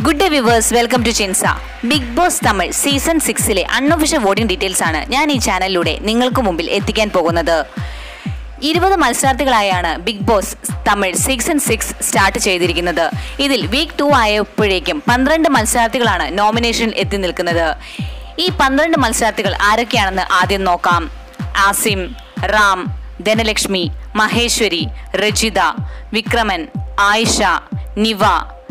good day viewers welcome to ചിൻസ Bigg Boss Tamil season സിക്സിലെ unofficial voting details ആണ് ഞാൻ ഈ ചാനലിലൂടെ നിങ്ങൾക്ക് മുമ്പിൽ എത്തിക്കാൻ പോകുന്നത് ഇരുപത് മത്സരാർത്ഥികളായാണ് Bigg Boss Tamil season six start ചെയ്തിരിക്കുന്നത് ഇതിൽ വീക്ക് ടു ആയപ്പോഴേക്കും പന്ത്രണ്ട് മത്സരാർത്ഥികളാണ് നോമിനേഷനിൽ എത്തി നിൽക്കുന്നത് ഈ പന്ത്രണ്ട് മത്സരാർത്ഥികൾ ആരൊക്കെയാണെന്ന് ആദ്യം നോക്കാം ആസിം റാം ധനലക്ഷ്മി മഹേശ്വരി രജിത വിക്രമൻ ആയിഷ നിവ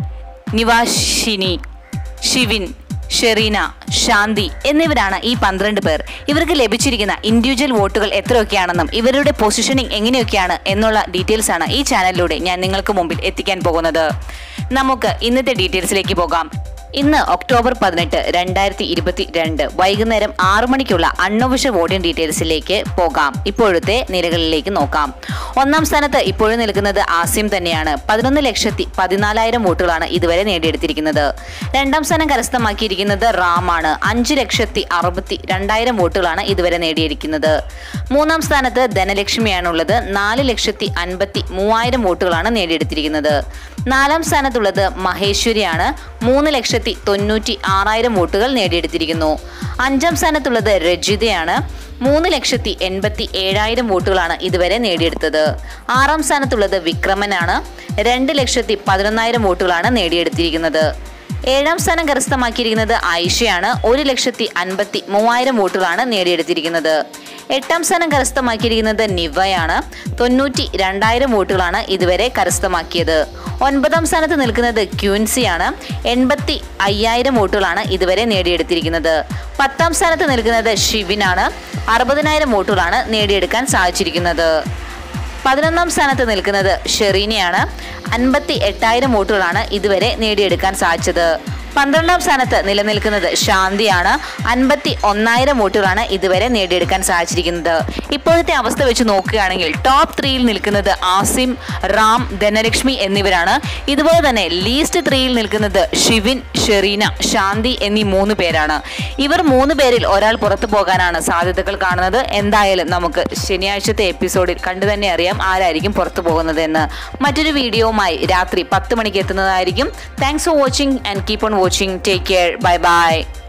നിവാഷിനി ഷിവിൻ ഷെറീന ശാന്തി എന്നിവരാണ് ഈ പന്ത്രണ്ട് പേർ ഇവർക്ക് ലഭിച്ചിരിക്കുന്ന ഇൻഡിവിജ്വൽ വോട്ടുകൾ എത്രയൊക്കെയാണെന്നും ഇവരുടെ പൊസിഷനിങ് എങ്ങനെയൊക്കെയാണ് എന്നുള്ള ഡീറ്റെയിൽസ് ആണ് ഈ ചാനലിലൂടെ ഞാൻ നിങ്ങൾക്ക് മുമ്പിൽ എത്തിക്കാൻ പോകുന്നത് നമുക്ക് ഇന്നത്തെ ഡീറ്റെയിൽസിലേക്ക് പോകാം ഇന്ന് ഒക്ടോബർ പതിനെട്ട് രണ്ടായിരത്തി ഇരുപത്തി രണ്ട് വൈകുന്നേരം ആറു മണിക്കുള്ള അൺഒഫീഷ്യൽ വോട്ടിംഗ് ഡീറ്റെയിൽസിലേക്ക് പോകാം ഇപ്പോഴത്തെ നിരകളിലേക്ക് നോക്കാം ഒന്നാം സ്ഥാനത്ത് ഇപ്പോഴും നിൽക്കുന്നത് ആസിം തന്നെയാണ് പതിനൊന്ന് ലക്ഷത്തി പതിനാലായിരം വോട്ടുകളാണ് ഇതുവരെ നേടിയെടുത്തിരിക്കുന്നത് രണ്ടാം സ്ഥാനം കരസ്ഥമാക്കിയിരിക്കുന്നത് റാമാണ് അഞ്ച് ലക്ഷത്തി അറുപത്തി രണ്ടായിരം വോട്ടുകളാണ് ഇതുവരെ നേടിയിരിക്കുന്നത് മൂന്നാം സ്ഥാനത്ത് ധനലക്ഷ്മിയാണുള്ളത് നാല് ലക്ഷത്തി അൻപത്തി മൂവായിരം വോട്ടുകളാണ് നേടിയെടുത്തിരിക്കുന്നത് നാലാം സ്ഥാനത്തുള്ളത് മഹേശ്വരിയാണ് മൂന്ന് ലക്ഷത്തി തൊണ്ണൂറ്റി ആറായിരം വോട്ടുകൾ നേടിയെടുത്തിരിക്കുന്നു അഞ്ചാം സ്ഥാനത്തുള്ളത് രജിതയാണ് മൂന്ന് ലക്ഷത്തി എൺപത്തി ഏഴായിരം വോട്ടുകളാണ് ഇതുവരെ നേടിയെടുത്തത് ആറാം സ്ഥാനത്തുള്ളത് വിക്രമനാണ് രണ്ട് ലക്ഷത്തി പതിനൊന്നായിരം വോട്ടുകളാണ് നേടിയെടുത്തിരിക്കുന്നത് ഏഴാം സ്ഥാനം കരസ്ഥമാക്കിയിരിക്കുന്നത് ആയിഷയാണ് ഒരു ലക്ഷത്തി അൻപത്തി മൂവായിരം വോട്ടുകളാണ് നേടിയെടുത്തിരിക്കുന്നത് എട്ടാം സ്ഥാനം കരസ്ഥമാക്കിയിരിക്കുന്നത് നിവയാണ് തൊണ്ണൂറ്റി രണ്ടായിരം വോട്ടുകളാണ് ഇതുവരെ കരസ്ഥമാക്കിയത് ഒൻപതാം സ്ഥാനത്ത് നിൽക്കുന്നത് ക്യൂൻസിയാണ് എൺപത്തി അയ്യായിരം വോട്ടുകളാണ് ഇതുവരെ നേടിയെടുത്തിരിക്കുന്നത് പത്താം സ്ഥാനത്ത് നിൽക്കുന്നത് ഷിവിനാണ് അറുപതിനായിരം വോട്ടുകളാണ് നേടിയെടുക്കാൻ സാധിച്ചിരിക്കുന്നത് പതിനൊന്നാം സ്ഥാനത്ത് നിൽക്കുന്നത് ഷെറീനയാണ് അൻപത്തി എട്ടായിരം വോട്ടുകളാണ് ഇതുവരെ നേടിയെടുക്കാൻ സാധിച്ചത് പന്ത്രണ്ടാം സ്ഥാനത്ത് നിലനിൽക്കുന്നത് ശാന്തിയാണ് അൻപത്തി ഒന്നായിരം വോട്ടുകളാണ് ഇതുവരെ നേടിയെടുക്കാൻ സാധിച്ചിരിക്കുന്നത് ഇപ്പോഴത്തെ അവസ്ഥ വെച്ച് നോക്കുകയാണെങ്കിൽ ടോപ്പ് ത്രീയിൽ നിൽക്കുന്നത് ആസിം റാം ധനലക്ഷ്മി എന്നിവരാണ് ഇതുപോലെ തന്നെ ലീസ്റ്റ് ത്രീയിൽ നിൽക്കുന്നത് ഷിവിൻ ഷെറീന ശാന്തി എന്നീ മൂന്ന് പേരാണ് ഇവർ മൂന്ന് പേരിൽ ഒരാൾ പുറത്തു പോകാനാണ് സാധ്യതകൾ കാണുന്നത് എന്തായാലും നമുക്ക് ശനിയാഴ്ചത്തെ എപ്പിസോഡിൽ കണ്ടു തന്നെ അറിയാം ആരായിരിക്കും പുറത്തു പോകുന്നത് എന്ന് മറ്റൊരു വീഡിയോവുമായി രാത്രി പത്ത് മണിക്ക് എത്തുന്നതായിരിക്കും thanks for watching and keep on watching take care bye by